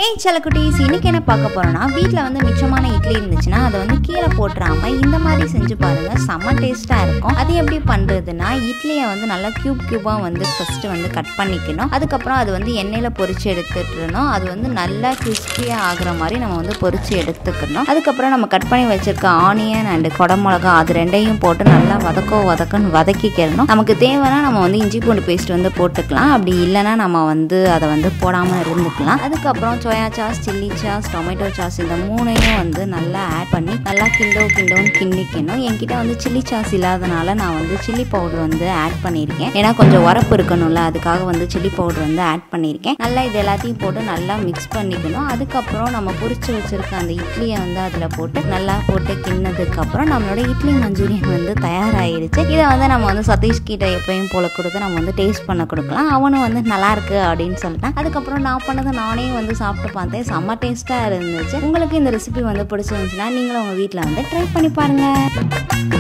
ஏய் செல்லக்குட்டீஸ் இன்னைக்கு என்ன பார்க்க போறோம்னா வீட்டில் வந்து மிச்சமான இட்லி இருந்துச்சுன்னா அதை வந்து கீழே போட்டுறாம இந்த மாதிரி செஞ்சு பாருங்க செம்ம டேஸ்ட்டாக இருக்கும் அது எப்படி பண்ணுறதுன்னா இட்லியை வந்து நல்லா க்யூப் க்யூபாக வந்து ஃபர்ஸ்ட் வந்து கட் பண்ணிக்கணும் அதுக்கப்புறம் அது வந்து எண்ணெயில் பொரிச்சு எடுத்துட்டுறணும் அது வந்து நல்லா கிறிஸ்பியாக ஆகுற மாதிரி நம்ம வந்து பொரிச்சு எடுத்துக்கணும் அதுக்கப்புறம் நம்ம கட் பண்ணி வச்சிருக்க ஆனியன் அண்டு குடமிளகா அது ரெண்டையும் போட்டு நல்லா வதக்கோ வதக்கன்னு வதக்கிக்கிறணும் நமக்கு தேவைன்னா நம்ம வந்து இஞ்சி பூண்டு பேஸ்ட் வந்து போட்டுக்கலாம் அப்படி இல்லைன்னா நம்ம வந்து அதை வந்து போடாமல் இருந்துக்கலாம் அதுக்கப்புறம் soya sauce chilli sauce tomato sauce இந்த மூணையும் வந்து நல்லா ஆட் பண்ணி நல்லா கிண்டோ கிண்டோன்னு கிண்டிக்கணும் என்கிட்ட வந்து சில்லி சாஸ் இல்லாதனால நான் வந்து சில்லி பவுடர் வந்து ஆட் பண்ணியிருக்கேன் ஏன்னா கொஞ்சம் உரப்பு இருக்கணும்ல அதுக்காக வந்து சில்லி பவுடர் வந்து ஆட் பண்ணியிருக்கேன் நல்லா இது எல்லாத்தையும் போட்டு நல்லா மிக்ஸ் பண்ணிக்கணும் அதுக்கப்புறம் நம்ம பொரிச்சு வச்சிருக்க அந்த இட்லியை வந்து அதில் போட்டு நல்லா போட்டு கிண்ணதுக்கப்புறம் நம்மளோட இட்லி மஞ்சூரியன் வந்து தயாராகிடுச்சு இதை வந்து நம்ம வந்து சதீஷ் கிட்ட எப்பயும் போல கொடுத்து நம்ம வந்து டேஸ்ட் பண்ண கொடுக்கலாம் அவனும் வந்து நல்லா இருக்கு அப்படின்னு சொல்லிட்டான் அதுக்கப்புறம் நான் பண்ணதை நானே வந்து சாப்பிட்டு பார்த்தேன் செம்ம டேஸ்ட்டாக இருந்துச்சு உங்களுக்கு இந்த ரெசிபி வந்து பிடிச்சிருந்துச்சுன்னா நீங்களும் உங்கள் வீட்டில் வந்து ட்ரை பண்ணி பாருங்கள்